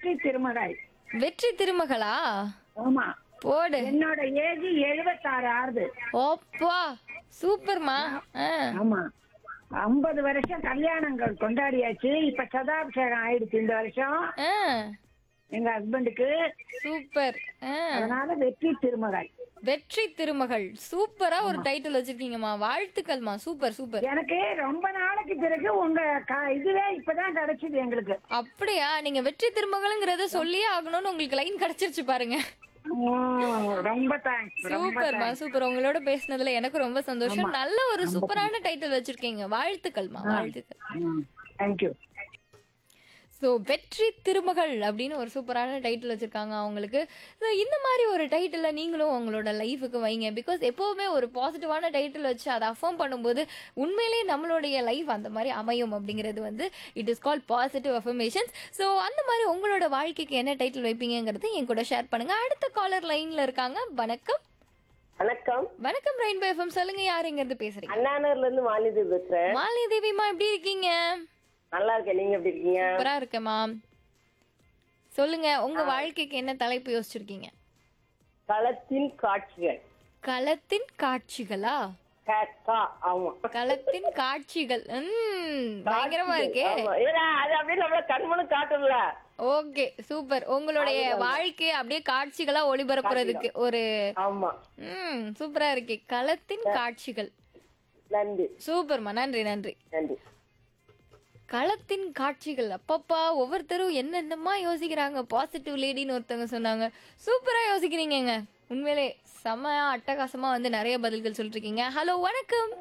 வெற்றி திருமகள் வெற்றி திருமகளா ஆமா போடு என்னோட ஏஜ் எழுபத்தாறு ஆறுது ஓப்பா சூப்பர்மா ஆ, ஆமா ஐம்பது வருஷம் கல்யாணங்கள் கொண்டாடியாச்சு இப்ப சதாபிஷேகம் ஆயிடுச்சு இந்த வருஷம் ஆ, எங்க ஹஸ்பண்டுக்கு சூப்பர் ஆ. அதனால வெற்றி திருமகள் வெற்றி திருமகள் சூப்பரா ஒரு டைட்டில் வச்சிருக்கீங்கம்மா வாழ்த்துக்கள்மா சூப்பர் சூப்பர் எனக்கு ரொம்ப நாளைக்கு பிறகு உங்க க- இதுவே இப்பதான் கிடைச்சது எங்களுக்கு அப்படியா நீங்க வெற்றி திருமகள்ங்கிறத சொல்லியே ஆகணும்னு உங்களுக்கு லைன் கிடைச்சிருச்சு பாருங்க உம், ரொம்ப தேங்க்ஸ் ரொம்ப சூப்பர்மா சூப்பர் உங்களோட பேசுனதுல எனக்கு ரொம்ப சந்தோஷம் நல்ல ஒரு சூப்பரான டைட்டில் வச்சிருக்கீங்க வாழ்த்துக்கள்மா வாழ்த்துக்கள் தேங்க்யூ ஸோ வெற்றி திருமகள் அப்படின்னு ஒரு சூப்பரான டைட்டில் வச்சிருக்காங்க அவங்களுக்கு ஸோ இந்த மாதிரி ஒரு டைட்டில் நீங்களும் உங்களோட லைஃபுக்கு வைங்க பிகாஸ் எப்போவுமே ஒரு பாசிட்டிவான டைட்டில் வச்சு அதை அஃபார்ம் பண்ணும்போது உண்மையிலேயே நம்மளுடைய லைஃப் அந்த மாதிரி அமையும் அப்படிங்கிறது வந்து it is call positive affirmations so அந்த மாதிரி உங்களோட வாழ்க்கைக்கு என்ன டைட்டில் வைப்பீங்கிறது என் கூட ஷேர் பண்ணுங்க அடுத்த காலர் லைன்ல இருக்காங்க வணக்கம் வணக்கம் வணக்கம் ரெயின்போ எஃப்எம் சொல்லுங்க யார் எங்க இருந்து பேசுறீங்க அண்ணாநகர்ல இருந்து மாலிதி பேசுறேன் மாலினி தேவிமா எப்படி இருக்கீங்க நல்லா இருக்கேன் நீங்க எப்படி இருக்கீங்க சூப்பரா இருக்கேம்மா சொல்லுங்க உங்க வாழ்க்கைக்கு என்ன தலைப்பு யோசிச்சிருக்கீங்க களத்தின் காட்சிகள் களத்தின் காட்சிகளா க- கா, ஆமா களத்தின் காட்சிகள் ம், பயங்கரமா இருக்கே ஆமா. ஏன்னா, அது அப்படியே நம்மள கண்மணு காட்டும்ல ஓகே சூப்பர் உங்களுடைய வாழ்க்கையை அப்படியே காட்சிகளா ஒளிபரப்புறதுக்கு ஒரு ஆமா ம் சூப்பரா இருக்கே களத்தின் காட்சிகள் நன்றி சூப்பர்மா நன்றி நன்றி நன்றி களத்தின் காட்சிகள் அப்பப்பா ஒவ்வொருத்தரும் என்னென்னமா யோசிக்கிறாங்க பாசிட்டிவ் லேடின்னு ஒருத்தவங்க சொன்னாங்க சூப்பரா யோசிக்கிறீங்கங்க உண்மையிலே செம அட்டகாசமா வந்து நிறைய பதில்கள் சொல்லிட்டு இருக்கீங்க ஹலோ வணக்கம்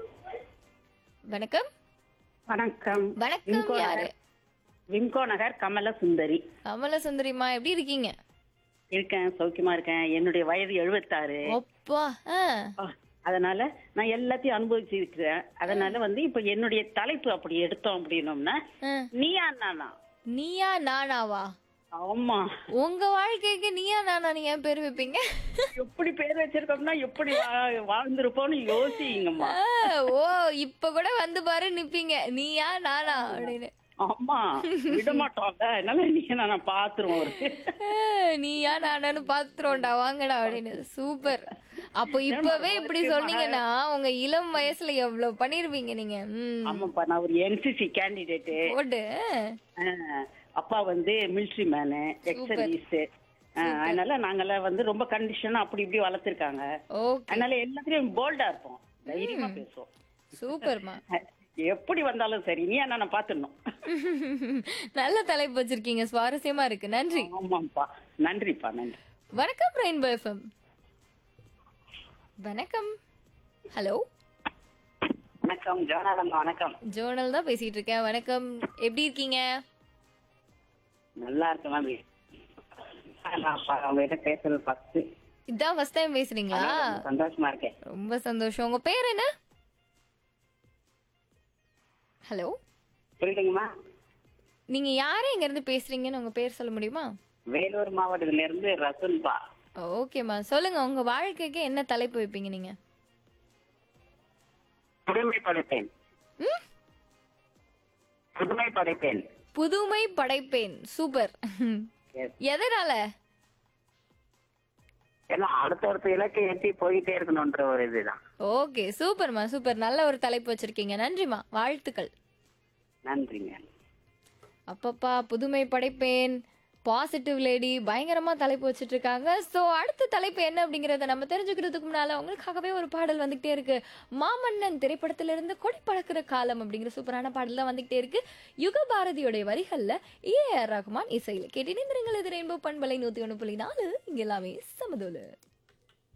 வணக்கம் வணக்கம் வணக்கம் யாரு விம்கோ நகர் கமல சுந்தரி கமல சுந்தரிமா எப்படி இருக்கீங்க இருக்கேன் சௌக்கியமா இருக்கேன் என்னுடைய வயது எழுபத்தாறு அப்பா ஆ, அதனால நான் எல்லாத்தையும் அனுபவிச்சிருக்கிறேன் அதனால வந்து இப்ப என்னுடைய தலைப்பு அப்படி எடுத்தோம் அப்படின்னோம்னா ஆ. நீயா நானா நீயா நானாவா ஆமா உங்க வாழ்க்கைக்கு நீயா நானா நீங்க ஏன் பேர் வைப்பீங்க எப்படி பேர் வச்சிருக்கோம்னா எப்படி வா- வாழ்ந்திருப்போம்னு யோசிங்கம்மா ஆ, ஓ இப்ப கூட வந்து பாரு நிப்பீங்க நீயா நானா அப்படின்னு ஆமா விட மாட்டோம்ல அதனால நீங்க நானா பாத்துருவோம் ஒரு ஏய், நீயா நானானு பாத்துறோம்டா வாங்கடா அப்படின்னு சூப்பர் அப்போ இப்பவே இப்படி சொன்னீங்கன்னா உங்க இளம் வயசுல எவ்வளவு பண்ணிருவீங்க நீங்க ம் ஆமாப்பா நான் ஒரு என்சிசி கேண்டிடேட்டு போட்டு அப்பா வந்து மிலிட்ரி மேனு எக்ஸர்வீஸ் அதனால நாங்கெல்லாம் வந்து ரொம்ப கண்டிஷனா அப்படி இப்படி வளர்த்திருக்காங்க ஓகே அதனால எல்லாத்துலயும் போல்டா இருப்போம் தைரியமா பேசுவோம் சூப்பர்மா எப்படி வந்தாலும் சரி நீ என்ன நான் பாத்துடணும் நல்ல தலைப்பு வச்சிருக்கீங்க சுவாரஸ்யமா இருக்கு நன்றி ஆமாப்பா நன்றிப்பா நன்றி வணக்கம் ரெயின்போ எஃப்எம் வணக்கம் ஹலோ வணக்கம் ஜோனாதம் வணக்கம் ஜோனல் தான் பேசிட்டு இருக்கேன் வணக்கம் எப்படி இருக்கீங்க நல்லா இருக்கு மேம் நான் ப- உங்ககிட்ட பேசுறது ஃபர்ஸ்ட் இதான் ஃபர்ஸ்ட் டைம் பேசுறீங்களா சந்தோஷமா இருக்கேன் ரொம்ப சந்தோஷம் உங்க பேர் என்ன ஹலோ புரியுதுங்கம்மா நீங்க யாரு இங்க இருந்து பேசுறீங்கன்னு உங்க பேர் சொல்ல முடியுமா வேலூர் மாவட்டத்துல இருந்து ரசூல்பா ஓகேம்மா சொல்லுங்க உங்க வாழ்க்கைக்கு என்ன தலைப்பு வைப்பீங்க நீங்க புதுமை படைப்பேன் ம்? புதுமை படைப்பேன் புதுமை படைப்பேன் சூப்பர் Yes. எதனால ஏன்னா அடுத்தடுத்த இலக்கை எட்டி போயிட்டே இருக்கணும்ன்ற ஒரு இதுதான் ஓகே சூப்பர்மா சூப்பர் நல்ல ஒரு தலைப்பு வச்சிருக்கீங்க நன்றிமா வாழ்த்துக்கள் நன்றிங்க அப்பப்பா புதுமை படைப்பேன் பாசிட்டிவ் லேடி பயங்கரமா தலைப்பு வச்சிட்டு இருக்காங்க ஸோ அடுத்த தலைப்பு என்ன அப்படிங்கறத நம்ம தெரிஞ்சுக்கிறதுக்கு முன்னால உங்களுக்காகவே ஒரு பாடல் வந்துகிட்டே இருக்கு மாமன்னன் திரைப்படத்திலிருந்து கொடி பறக்கிற காலம் அப்படிங்கிற சூப்பரான பாடல் தான் வந்துகிட்டே இருக்கு யுக பாரதியோடைய வரிகள்ல ஏ ஆர் ரஹ்மான் இசையில கேட்டு இது ரெயின்போ பண்பலை நூத்தி ஒண்ணு புள்ளி நாலு இங்க எல்லாமே சமதோலு